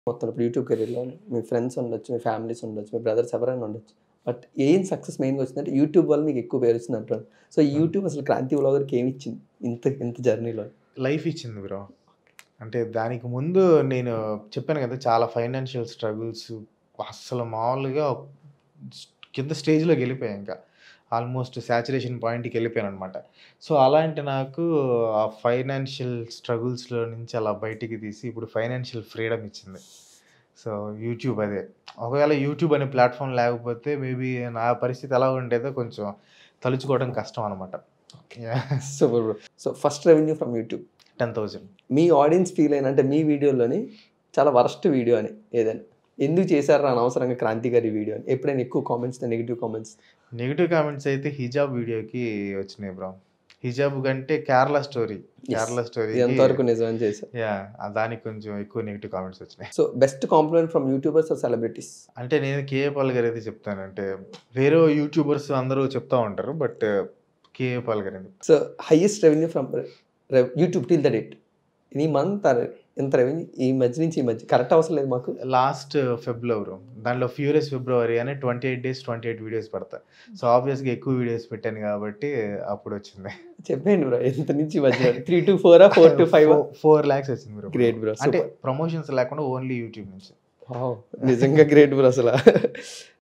మొత్తం ఇప్పుడు యూట్యూబ్ కెరీర్లో మీ ఫ్రెండ్స్ ఉండొచ్చు మీ ఫ్యామిలీస్ ఉండొచ్చు మీ బ్రదర్స్ ఎవరైనా ఉండొచ్చు బట్ ఏం సక్సెస్ మెయిన్గా వచ్చిందంటే యూట్యూబ్ వల్ల మీకు ఎక్కువ పేరు వచ్చింది అంటారు సో ఈ యూట్యూబ్ అసలు క్రాంతి వ్లాగర్కి ఏమి ఇచ్చింది ఇంత ఇంత జర్నీలో లైఫ్ ఇచ్చింది బ్రో అంటే దానికి ముందు నేను చెప్పాను కదా చాలా ఫైనాన్షియల్ స్ట్రగుల్స్ అస్సలు మామూలుగా కింద స్టేజ్లోకి వెళ్ళిపోయాయి ఇంకా ఆల్మోస్ట్ శాచురేషన్ పాయింట్కి వెళ్ళిపోయాను అనమాట సో అలాంటి నాకు ఆ ఫైనాన్షియల్ స్ట్రగుల్స్లో నుంచి అలా బయటికి తీసి ఇప్పుడు ఫైనాన్షియల్ ఫ్రీడమ్ ఇచ్చింది సో యూట్యూబ్ అదే ఒకవేళ యూట్యూబ్ అనే ప్లాట్ఫామ్ లేకపోతే మేబీ నా పరిస్థితి ఎలా ఉండేదో కొంచెం తలుచుకోవడం కష్టం అనమాట super bro so first revenue from YouTube ten thousand మీ ఆడియన్స్ ఫీల్ అయిన అంటే మీ వీడియోలోని చాలా వరస్ట్ వీడియో అని ఏదైనా ఎందుకు చేశారు అనవసరంగా క్రాంతి గారి వీడియో అని ఎప్పుడైనా ఎక్కువ comments negative comments negative comments అయితే హిజాబ్ వీడియోకి వచ్చినాయి బ్రో హిజాబ్ కంటే కేరళ స్టోరీ కేరళ స్టోరీ ఎంతవరకు నిజమని చేశారు యా దానికి కొంచెం ఎక్కువ నెగిటివ్ కామెంట్స్ వచ్చినాయి so best compliment from YouTubers or celebrities అంటే నేను కేఏ పాల్ గారు అయితే చెప్తాను అంటే వేరే యూట్యూబర్స్ అందరూ చెప్తా ఉంటారు బట్ కేఏ పాల్ గారు ఎందుకు so highest revenue from YouTube till the date ఈ మంత్ ఎంత రెవెన్యూ ఈ మధ్య నుంచి ఈ మధ్య కరెక్ట్ అవసరం లేదు మాకు లాస్ట్ ఫిబ్రవరి దాంట్లో ఫ్యూరియస్ ఫిబ్రవరి అని twenty eight days twenty eight videos పడతా సో ఆబ్వియస్గా ఎక్కువ వీడియోస్ పెట్టాను కాబట్టి అప్పుడు వచ్చింది చెప్పండి బ్రో ఎంత నుంచి ఈ మధ్య three to four four to five four lakhs వచ్చింది బ్రో గ్రేట్ బ్రో అంటే ప్రమోషన్స్ లేకుండా ఓన్లీ యూట్యూబ్ నుంచి నిజంగా గ్రేట్ బ్రో అసలు